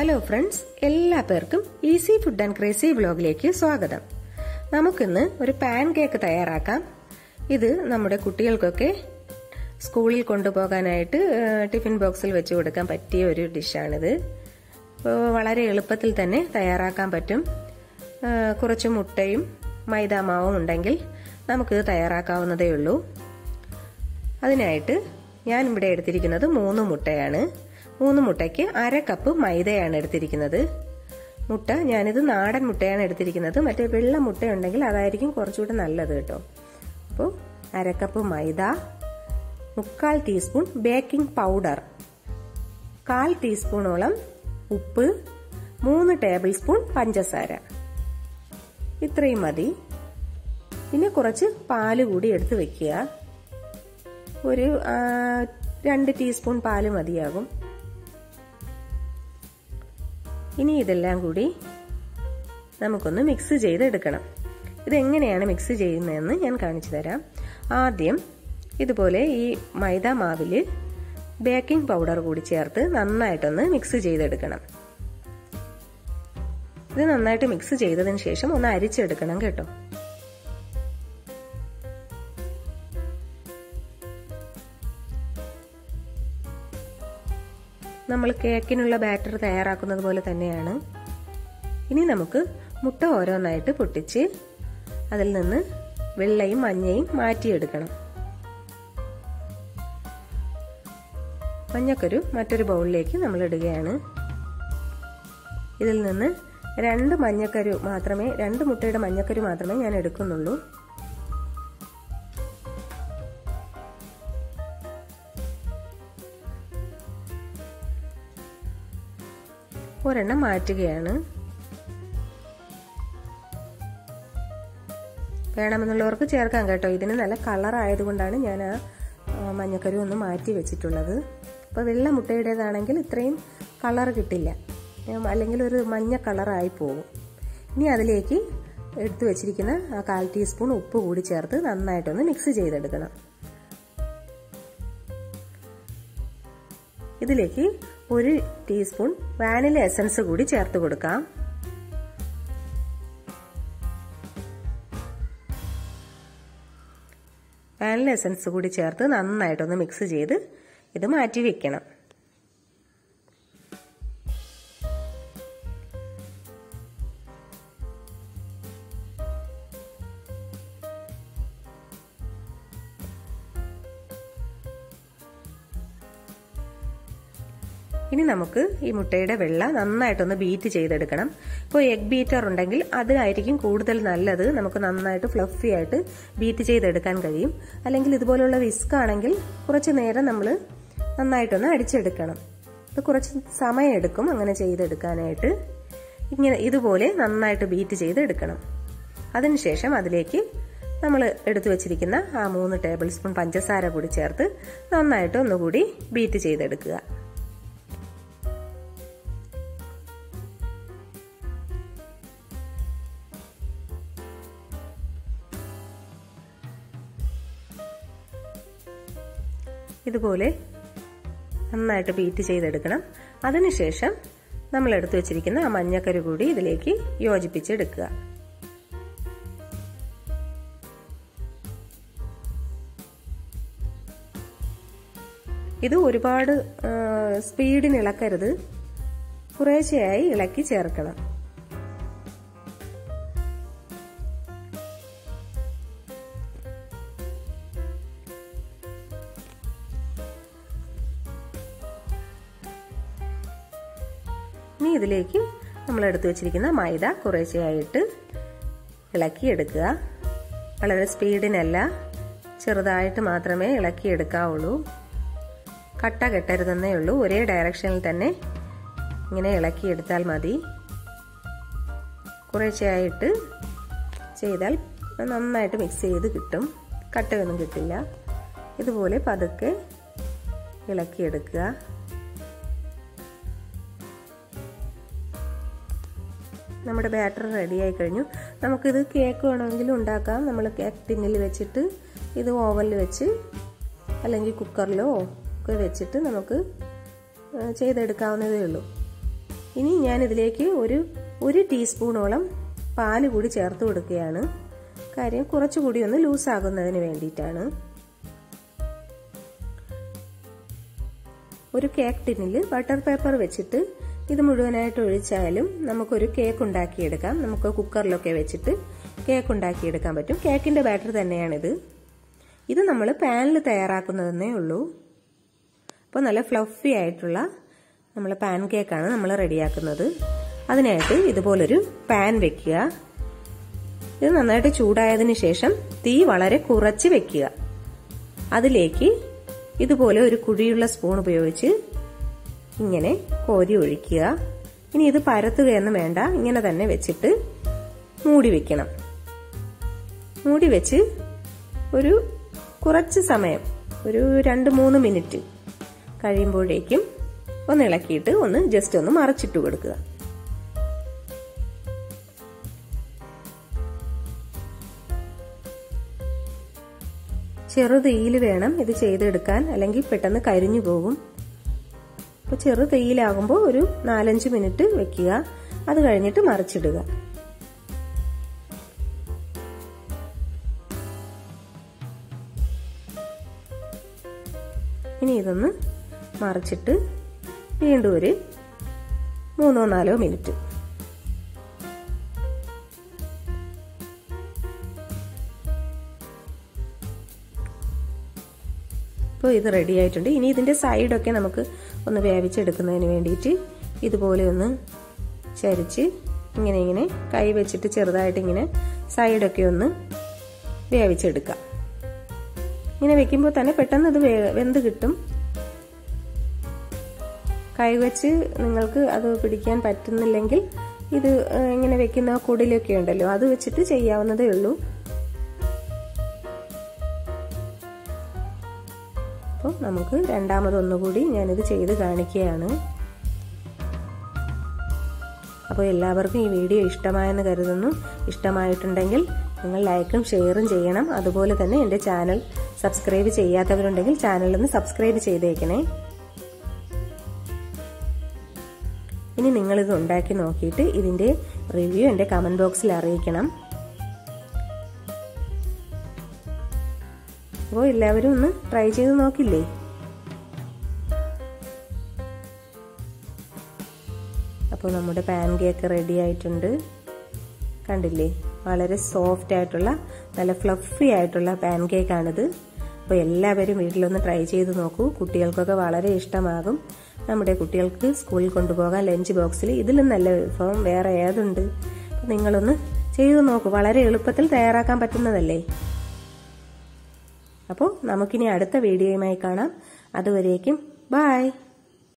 hello friends എല്ലാ പേർക്കും easy food and crazy വ്ലോഗിലേക്ക് സ്വാഗതം നമുക്കിന്ന് ഒരു പാൻ കേക്ക് തയ്യാറാക്കാം ഇത് നമ്മുടെ കുട്ടികൾക്കൊക്കെ സ്കൂളിൽ കൊണ്ടുപോകാനായിട്ട് ഏഹ്, ടിഫിൻ ബോക്സിൽ വെച്ച് കൊടുക്കാൻ പറ്റിയ ഒരു ഡിഷാണിത് അപ്പോൾ വളരെ എളുപ്പത്തിൽ തന്നെ തയ്യാറാക്കാൻ പറ്റും ഏഹ്, കുറച്ച് മുട്ടയും മൈദാമാവും ഉണ്ടെങ്കിൽ നമുക്കിത് തയ്യാറാക്കാവുന്നതേ ഉള്ളൂ അതിനായിട്ട് ഞാൻ ഇവിടെ എടുത്തിരിക്കുന്നത് മൂന്ന് മുട്ടയാണ് മൂന്ന് മുട്ടയ്ക്ക് അര കപ്പ് മൈദയാണ് എടുത്തിരിക്കുന്നത് മുട്ട ഞാനിത് നാടൻ മുട്ടയാണ് എടുത്തിരിക്കുന്നത് മറ്റേ വെള്ള മുട്ട ഉണ്ടെങ്കിൽ അതായിരിക്കും കുറച്ചുകൂടെ നല്ലത് കേട്ടോ അപ്പോൾ അര കപ്പ് മൈദ മുക്കാൽ ടീസ്പൂൺ ബേക്കിംഗ് പൗഡർ കാൽ ടീസ്പൂണോളം ഉപ്പ് മൂന്ന് ടേബിൾ സ്പൂൺ പഞ്ചസാര ഇത്രയും മതി പിന്നെ കുറച്ച് പാല് കൂടി എടുത്ത് വെക്കുക ഒരു ആ, രണ്ട് ടീസ്പൂൺ പാല് മതിയാകും ഇനി ഇതെല്ലാം കൂടി നമുക്കൊന്ന് മിക്സ് ചെയ്തെടുക്കണം ഇതെങ്ങനെയാണ് മിക്സ് ചെയ്യുന്നതെന്ന് ഞാൻ കാണിച്ചു തരാം ആദ്യം ഇതുപോലെ ഈ മൈദ മാവിൽ ബേക്കിംഗ് പൗഡർ കൂടി ചേർത്ത് നന്നായിട്ടൊന്ന് മിക്സ് ചെയ്തെടുക്കണം ഇത് നന്നായിട്ട് മിക്സ് ചെയ്തതിന് ശേഷം ഒന്ന് അരിച്ചെടുക്കണം കേട്ടോ നമ്മൾ കേക്കിനുള്ള ബാറ്റർ തയ്യാറാക്കുന്നത് പോലെ തന്നെയാണ് ഇനി നമുക്ക് മുട്ട ഓരോന്നായിട്ട് പൊട്ടിച്ച് അതിൽ നിന്ന് വെള്ളയും മഞ്ഞയും മാറ്റിയെടുക്കണം മഞ്ഞക്കൊരു മറ്റൊരു ബൗളിലേക്ക് നമ്മൾ ഇടുകയാണ് ഇതിൽ നിന്ന് രണ്ട് മഞ്ഞക്കരു മാത്രമേ രണ്ട് മുട്ടയുടെ മഞ്ഞക്കരു മാത്രമേ ഞാൻ എടുക്കുന്നുള്ളൂ ഒരെണ്ണം മാറ്റുകയാണ് വേണമെന്നുള്ളവർക്ക് ചേർക്കാം കേട്ടോ ഇതിന് നല്ല കളർ ആയതുകൊണ്ടാണ് ഞാൻ ആ മഞ്ഞക്കരു ഒന്ന് മാറ്റി വെച്ചിട്ടുള്ളത് അപ്പോൾ വെള്ള മുട്ടയുടേതാണെങ്കിൽ ഇത്രയും കളർ കിട്ടില്ല അല്ലെങ്കിൽ ഒരു മഞ്ഞ കളറായി പോകും ഇനി അതിലേക്ക് എടുത്തു വെച്ചിരിക്കുന്ന ആ കാൽ ടീസ്പൂൺ ഉപ്പ് കൂടി ചേർത്ത് നന്നായിട്ടൊന്ന് മിക്സ് ചെയ്തെടുക്കണം ഇതിലേക്ക് ഒരു ടീസ്പൂൺ വാനില എസൻസ് കൂടി ചേർത്ത് കൊടുക്കാം വാനില എസൻസ് കൂടി ചേർത്ത് നന്നായിട്ടൊന്ന് മിക്സ് ചെയ്ത് ഇത് മാറ്റി വെക്കണം ഇനി നമുക്ക് ഈ മുട്ടയുടെ വെള്ള നന്നായിട്ടൊന്ന് ബീറ്റ് ചെയ്തെടുക്കണം ഇപ്പോൾ എഗ് ബീറ്റർ ഉണ്ടെങ്കിൽ അതിനായിരിക്കും കൂടുതൽ നല്ലത് നമുക്ക് നന്നായിട്ട് ഫ്ലഫി ആയിട്ട് ബീറ്റ് ചെയ്തെടുക്കാൻ കഴിയും അല്ലെങ്കിൽ ഇതുപോലുള്ള വിസ്ക് ആണെങ്കിൽ കുറച്ച് നേരം നമ്മൾ നന്നായിട്ടൊന്ന് അടിച്ചെടുക്കണം ഇത് കുറച്ച് സമയം എടുക്കും അങ്ങനെ ചെയ്തെടുക്കാനായിട്ട് ഇങ്ങനെ ഇതുപോലെ നന്നായിട്ട് ബീറ്റ് ചെയ്തെടുക്കണം അതിനുശേഷം അതിലേക്ക് നമ്മൾ എടുത്തു വച്ചിരിക്കുന്ന ആ മൂന്ന് ടേബിൾ സ്പൂൺ പഞ്ചസാര കൂടി ചേർത്ത് നന്നായിട്ട് ഒന്നുകൂടി ബീറ്റ് ചെയ്തെടുക്കുക ഇതുപോലെ നന്നായിട്ട് ബീറ്റ് ചെയ്തെടുക്കണം അതിനുശേഷം നമ്മൾ എടുത്തു വെച്ചിരിക്കുന്ന ആ മഞ്ഞക്കരു കൂടി ഇതിലേക്ക് യോജിപ്പിച്ചെടുക്കുക ഇത് ഒരുപാട് സ്പീഡിന് ഇളക്കരുത് കുറേശ്ശെയായി ഇളക്കി ചേർക്കണം ഇനി ഇതിലേക്ക് നമ്മൾ എടുത്തു വെച്ചിരിക്കുന്ന മൈദ കുറേശ്ശെയായിട്ട് ഇളക്കിയെടുക്കുക വളരെ സ്പീഡിനല്ല ചെറുതായിട്ട് മാത്രമേ ഇളക്കിയെടുക്കാവുള്ളൂ കട്ട കെട്ടരുതെന്നേ ഉള്ളൂ ഒരേ ഡയറക്ഷനിൽ തന്നെ ഇങ്ങനെ ഇളക്കിയെടുത്താൽ മതി കുറേശ്ശെയായിട്ട് ചെയ്താൽ നന്നായിട്ട് മിക്സ് ചെയ്ത് കിട്ടും കട്ടയൊന്നും കിട്ടില്ല ഇതുപോലെ പതുക്കെ ഇളക്കിയെടുക്കുക നമ്മുടെ ബാറ്റർ റെഡിയായി കഴിഞ്ഞു നമുക്കിത് കേക്ക് വേണമെങ്കിലും ഉണ്ടാക്കാം നമ്മൾ കേക്ക് ടിന്നിൽ വെച്ചിട്ട് ഇത് ഓവനിൽ വെച്ച് അല്ലെങ്കിൽ കുക്കറിലോ ഒക്കെ വെച്ചിട്ട് നമുക്ക് ചെയ്തെടുക്കാവുന്നതേ ഉള്ളൂ ഇനി ഞാൻ ഇതിലേക്ക് ഒരു ഒരു ടീസ്പൂണോളം പാല് കൂടി ചേർത്ത് കൊടുക്കുകയാണ് കാര്യം കുറച്ചുകൂടി ഒന്ന് ലൂസാകുന്നതിന് വേണ്ടിയിട്ടാണ് ഒരു കേക്ക് ടിന്നിൽ ബട്ടർ പേപ്പർ വെച്ചിട്ട് ഇത് മുഴുവനായിട്ട് ഒഴിച്ചാലും നമുക്കൊരു കേക്ക് ഉണ്ടാക്കിയെടുക്കാം നമുക്ക് കുക്കറിലൊക്കെ വെച്ചിട്ട് കേക്ക് ഉണ്ടാക്കിയെടുക്കാൻ പറ്റും കേക്കിന്റെ ബാറ്റർ തന്നെയാണിത് ഇത് നമ്മൾ പാനിൽ തയ്യാറാക്കുന്നതെന്നേ ഉള്ളൂ അപ്പോൾ നല്ല ഫ്ലഫി ആയിട്ടുള്ള നമ്മൾ പാൻ കേക്കാണ് നമ്മൾ റെഡിയാക്കുന്നത് അതിനായിട്ട് ഇതുപോലൊരു പാൻ വെക്കുക ഇത് നന്നായിട്ട് ചൂടായതിന് ശേഷം തീ വളരെ കുറച്ച് വെക്കുക അതിലേക്ക് ഇതുപോലെ ഒരു കുഴിയുള്ള സ്പൂൺ ഉപയോഗിച്ച് ഇങ്ങനെ കോരി ഒഴിക്കുക ഇനി ഇത് പരത്തുകയൊന്നും വേണ്ട ഇങ്ങനെ തന്നെ വെച്ചിട്ട് മൂടി വെക്കണം മൂടി വെച്ച് ഒരു കുറച്ച് സമയം ഒരു രണ്ട് മൂന്ന് മിനിറ്റ് കഴിയുമ്പോഴേക്കും ഒന്ന് ഇളക്കിയിട്ട് ഒന്ന് ജസ്റ്റ് ഒന്ന് മറച്ചിട്ട് കൊടുക്കുക ചെറു തീയിൽ വേണം ഇത് ചെയ്തെടുക്കാൻ അല്ലെങ്കിൽ പെട്ടെന്ന് കരിഞ്ഞു പോകും അപ്പോൾ ചെറു തീയിലാകുമ്പോൾ ഒരു നാലഞ്ച് മിനിറ്റ് വെക്കുക അത് കഴിഞ്ഞിട്ട് മറിച്ചിടുക ഇനി ഇതൊന്ന് മറിച്ചിട്ട് വീണ്ടും ഒരു മൂന്നോ നാലോ മിനിറ്റ് ഇപ്പോൾ ഇത് റെഡി ആയിട്ടുണ്ട് ഇനി ഇതിൻ്റെ സൈഡൊക്കെ നമുക്ക് ഒന്ന് വേവിച്ചെടുക്കുന്നതിന് വേണ്ടിയിട്ട് ഇതുപോലെ ഒന്ന് ചരിച്ച് ഇങ്ങനെ ഇങ്ങനെ കൈ വെച്ചിട്ട് ചെറുതായിട്ട് ഇങ്ങനെ സൈഡൊക്കെ ഒന്ന് വേവിച്ചെടുക്കാം ഇങ്ങനെ വെക്കുമ്പോൾ തന്നെ പെട്ടെന്ന് ഇത് വെന്ത് കിട്ടും കൈവച്ച് നിങ്ങൾക്ക് അത് പിടിക്കാൻ പറ്റുന്നില്ലെങ്കിൽ ഇത് ഇങ്ങനെ വെക്കുന്ന കുടിലൊക്കെ ഉണ്ടല്ലോ അത് വെച്ചിട്ട് ചെയ്യാവുന്നതേ ഉള്ളൂ അപ്പോൾ നമുക്ക് രണ്ടാമതൊന്നുകൂടി ഞാനിത് ചെയ്ത് കാണിക്കുകയാണ് അപ്പോൾ എല്ലാവർക്കും ഈ വീഡിയോ ഇഷ്ടമായെന്ന് കരുതുന്നു ഇഷ്ടമായിട്ടുണ്ടെങ്കിൽ നിങ്ങൾ ലൈക്കും ഷെയറും ചെയ്യണം അതുപോലെ തന്നെ എൻ്റെ ചാനൽ സബ്സ്ക്രൈബ് ചെയ്യാത്തവരുണ്ടെങ്കിൽ ചാനലൊന്ന് സബ്സ്ക്രൈബ് ചെയ്തേക്കണേ ഇനി നിങ്ങളിത് ഉണ്ടാക്കി നോക്കിയിട്ട് ഇതിൻ്റെ റിവ്യൂ എൻ്റെ കമൻറ്റ് ബോക്സിൽ അറിയിക്കണം അപ്പോൾ എല്ലാവരും ഒന്ന് ട്രൈ ചെയ്ത് നോക്കില്ലേ അപ്പോൾ നമ്മുടെ പാൻ കേക്ക് റെഡി ആയിട്ടുണ്ട് കണ്ടില്ലേ വളരെ സോഫ്റ്റ് ആയിട്ടുള്ള നല്ല ഫ്ലഫി ആയിട്ടുള്ള പാൻ കേക്കാണിത് അപ്പോൾ എല്ലാവരും വീട്ടിലൊന്ന് ട്രൈ ചെയ്ത് നോക്കൂ കുട്ടികൾക്കൊക്കെ വളരെ ഇഷ്ടമാകും നമ്മുടെ കുട്ടികൾക്ക് സ്കൂളിൽ കൊണ്ടുപോകാൻ ലഞ്ച് ബോക്സിൽ ഇതിലും നല്ല വിഭവം വേറെ ഏതുണ്ട് നിങ്ങളൊന്ന് ചെയ്തു നോക്കൂ വളരെ എളുപ്പത്തിൽ തയ്യാറാക്കാൻ പറ്റുന്നതല്ലേ അപ്പോൾ നമുക്കിനി അടുത്ത വീഡിയോയുമായി കാണാം അതുവരേക്കും ബായ്